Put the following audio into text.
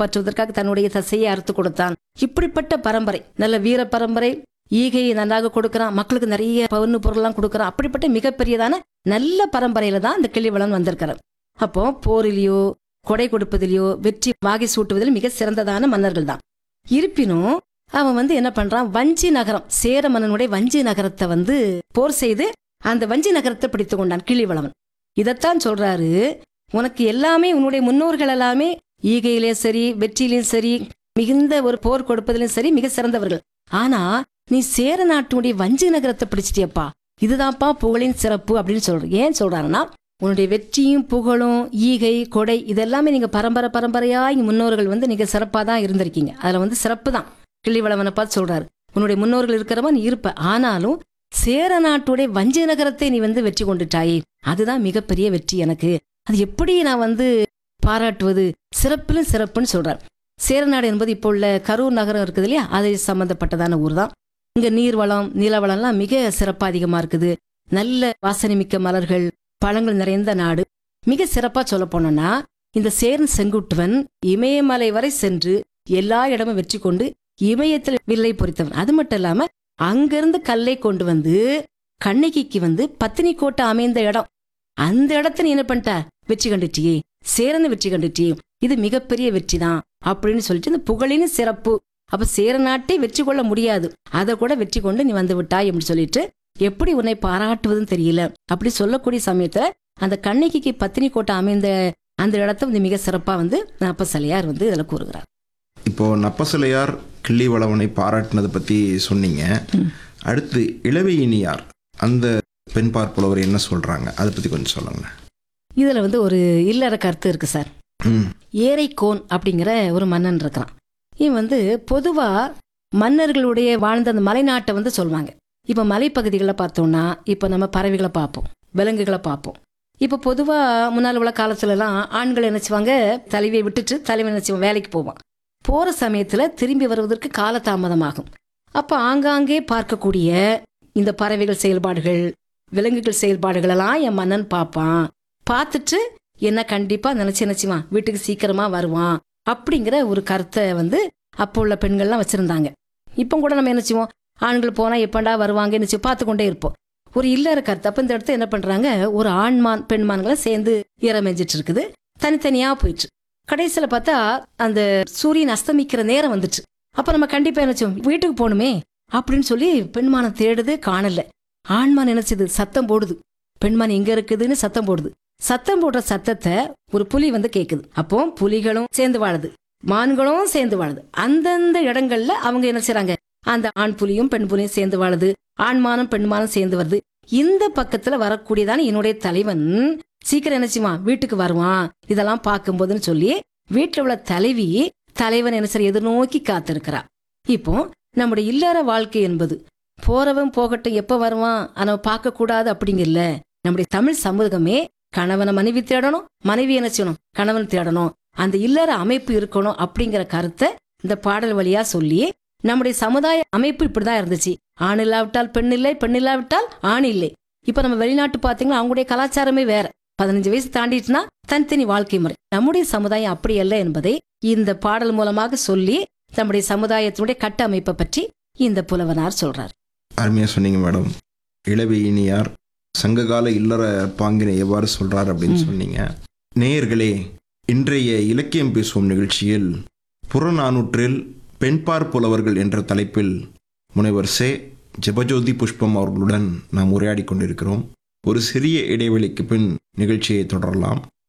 காப்பாற்றுவதற்காக தன்னுடைய தசையை அறுத்து கொடுத்தான் இப்படிப்பட்ட பரம்பரை நல்ல வீர பரம்பரை ஈகையை நன்றாக கொடுக்கறான் மக்களுக்கு நிறைய பவுன்னு பொருள்லாம் கொடுக்கறான் அப்படிப்பட்ட மிகப்பெரியதான நல்ல பரம்பரையில தான் இந்த கிள்ளிவளன் வந்திருக்கிறார் அப்போ போரிலேயோ கொடை கொடுப்பதிலேயோ வெற்றி வாகை சூட்டுவதில் மிக சிறந்ததான மன்னர்கள் தான் இருப்பினும் அவன் வந்து என்ன பண்றான் வஞ்சி நகரம் சேர மன்னனுடைய வஞ்சி நகரத்தை வந்து போர் செய்து அந்த வஞ்சி நகரத்தை பிடித்து கொண்டான் கிள்ளிவளவன் இதைத்தான் சொல்றாரு உனக்கு எல்லாமே உன்னுடைய முன்னோர்கள் எல்லாமே ஈகையிலையும் சரி வெற்றியிலையும் சரி மிகுந்த ஒரு போர் கொடுப்பதிலும் சரி மிக சிறந்தவர்கள் ஆனா நீ சேர நாட்டுடைய வஞ்சி நகரத்தை பிடிச்சிட்டியப்பா இதுதான்ப்பா புகழின் சிறப்பு அப்படின்னு சொல்ற ஏன் சொல்றாருன்னா உன்னுடைய வெற்றியும் புகழும் ஈகை கொடை இதெல்லாமே நீங்க பரம்பரை பரம்பரையா இங்க முன்னோர்கள் வந்து நீங்க சிறப்பா தான் இருந்திருக்கீங்க அதுல வந்து சிறப்பு தான் கிள்ளிவளவனை பார்த்து சொல்றாரு உன்னுடைய முன்னோர்கள் இருக்கிறவா நீ இருப்ப ஆனாலும் சேர நாட்டுடைய வஞ்சி நகரத்தை நீ வந்து வெற்றி கொண்டுட்டாயே அதுதான் மிகப்பெரிய வெற்றி எனக்கு அது எப்படி நான் வந்து பாராட்டுவது சிறப்பிலும் சிறப்புன்னு சொல்றார் சேரநாடு என்பது இப்போ உள்ள கரூர் நகரம் இருக்குது இல்லையா அது சம்பந்தப்பட்டதான ஊர் தான் இங்க நீர்வளம் நிலவளம்லாம் மிக சிறப்பா அதிகமா இருக்குது நல்ல வாசனை மிக்க மலர்கள் பழங்கள் நிறைந்த நாடு மிக சிறப்பா சொல்ல போனோம்னா இந்த சேரன் செங்குட்டுவன் இமயமலை வரை சென்று எல்லா இடமும் வெற்றி கொண்டு இமயத்தில் வில்லை பொறித்தவன் அது மட்டும் இல்லாம அங்கிருந்து கல்லை கொண்டு வந்து கண்ணகிக்கு வந்து பத்தினி கோட்டை அமைந்த இடம் அந்த இடத்த நீ என்ன பண்ணிட்ட வெற்றி கண்டுட்டியே சேரனை வெற்றி கண்டுட்டியே இது மிகப்பெரிய வெற்றி தான் அப்படின்னு சொல்லிட்டு இந்த புகழின் சிறப்பு அப்ப சேர நாட்டை வெற்றி கொள்ள முடியாது அதை கூட வெற்றி கொண்டு நீ வந்து விட்டாய் அப்படின்னு சொல்லிட்டு எப்படி உன்னை பாராட்டுவதுன்னு தெரியல அப்படி சொல்லக்கூடிய சமயத்துல அந்த கண்ணகிக்கு பத்தினி கோட்டை அமைந்த அந்த இடத்த வந்து மிக சிறப்பா வந்து நப்பசலையார் வந்து இதுல கூறுகிறார் இப்போ நப்பசலையார் கிள்ளிவளவனை பாராட்டினதை பத்தி சொன்னீங்க அடுத்து இளவையினியார் அந்த பெண் பார்ப்புலவர் என்ன சொல்றாங்க அதை பத்தி கொஞ்சம் சொல்லுங்களேன் இதுல வந்து ஒரு இல்லற கருத்து இருக்கு சார் ம் ஏரைக்கோன் அப்படிங்கிற ஒரு மன்னன் இருக்கிறான் இவன் வந்து பொதுவா மன்னர்களுடைய வாழ்ந்த அந்த மலைநாட்டை வந்து சொல்லுவாங்க இப்ப மலைப்பகுதிகளை பார்த்தோம்னா இப்ப நம்ம பறவைகளை பார்ப்போம் விலங்குகளை பார்ப்போம் இப்ப பொதுவா முன்னால் உள்ள காலத்துல எல்லாம் ஆண்கள் நினைச்சுவாங்க தலைவியை விட்டுட்டு தலைவன் நினைச்சுவான் வேலைக்கு போவான் போற சமயத்துல திரும்பி வருவதற்கு காலதாமதமாகும் அப்ப ஆங்காங்கே பார்க்கக்கூடிய இந்த பறவைகள் செயல்பாடுகள் விலங்குகள் செயல்பாடுகள் எல்லாம் என் மன்னன் பார்ப்பான் பார்த்துட்டு என்ன கண்டிப்பா நினைச்சு நினைச்சுவான் வீட்டுக்கு சீக்கிரமா வருவான் அப்படிங்கிற ஒரு கருத்தை வந்து அப்போ உள்ள பெண்கள்லாம் வச்சிருந்தாங்க இப்போ கூட நம்ம என்ன செய்வோம் ஆண்கள் போனா எப்பண்டா வருவாங்கன்னு சொல்லி பார்த்து கொண்டே இருப்போம் ஒரு இல்லற கருத்து அப்ப இந்த இடத்த என்ன பண்றாங்க ஒரு ஆண்மான் பெண்மான்களை சேர்ந்து ஈரமெஞ்சிட்டு இருக்குது தனித்தனியா போயிட்டு கடைசியில பார்த்தா அந்த சூரியன் அஸ்தமிக்கிற நேரம் வந்துச்சு அப்ப நம்ம கண்டிப்பா என்ன செய்வோம் வீட்டுக்கு போகணுமே அப்படின்னு சொல்லி பெண்மானம் தேடுது காணல ஆண்மான் நினைச்சது சத்தம் போடுது பெண்மான் எங்க இருக்குதுன்னு சத்தம் போடுது சத்தம் போடுற சத்தத்தை ஒரு புலி வந்து கேக்குது அப்போ புலிகளும் சேர்ந்து வாழுது மான்களும் சேர்ந்து வாழுது அந்தந்த இடங்கள்ல அவங்க என்ன செய்றாங்க அந்த ஆண் புலியும் பெண் புலியும் சேர்ந்து வாழுது ஆண்மானும் பெண்மானும் சேர்ந்து வருது இந்த பக்கத்துல வரக்கூடியதான என்னுடைய தலைவன் சீக்கிரம் என்ன செய்வான் வீட்டுக்கு வருவான் இதெல்லாம் பார்க்கும்போதுன்னு சொல்லி வீட்டுல உள்ள தலைவி தலைவன் என்ன செய்ய எதிர்நோக்கி காத்திருக்கிறா இப்போ நம்முடைய இல்லற வாழ்க்கை என்பது போறவன் போகட்டும் எப்ப வருவான் அதை பார்க்க கூடாது அப்படிங்கல நம்முடைய தமிழ் சமூகமே கணவனை மனைவி தேடணும் மனைவி என்ன செய்யணும் கணவன் தேடணும் அந்த இல்லற அமைப்பு இருக்கணும் அப்படிங்கிற கருத்தை இந்த பாடல் வழியா சொல்லி நம்முடைய சமுதாய அமைப்பு இப்படிதான் இருந்துச்சு ஆண் இல்லாவிட்டால் பெண் இல்லை பெண் இல்லாவிட்டால் ஆண் இல்லை இப்ப நம்ம வெளிநாட்டு பாத்தீங்கன்னா அவங்களுடைய கலாச்சாரமே வேற பதினஞ்சு வயசு தாண்டிட்டுனா தனித்தனி வாழ்க்கை முறை நம்முடைய சமுதாயம் அப்படி அல்ல என்பதை இந்த பாடல் மூலமாக சொல்லி நம்முடைய சமுதாயத்தினுடைய கட்டமைப்பை பற்றி இந்த புலவனார் சொல்றார் அருமையா சொன்னீங்க மேடம் இளவையினியார் சங்ககால இல்லற பாங்கினை எவ்வாறு சொல்றார் அப்படின்னு சொன்னீங்க நேயர்களே இன்றைய இலக்கியம் பேசுவோம் நிகழ்ச்சியில் புறநானூற்றில் பெண்பார் புலவர்கள் என்ற தலைப்பில் முனைவர் சே ஜெபஜோதி புஷ்பம் அவர்களுடன் நாம் உரையாடி கொண்டிருக்கிறோம் ஒரு சிறிய இடைவெளிக்கு பின் நிகழ்ச்சியை தொடரலாம்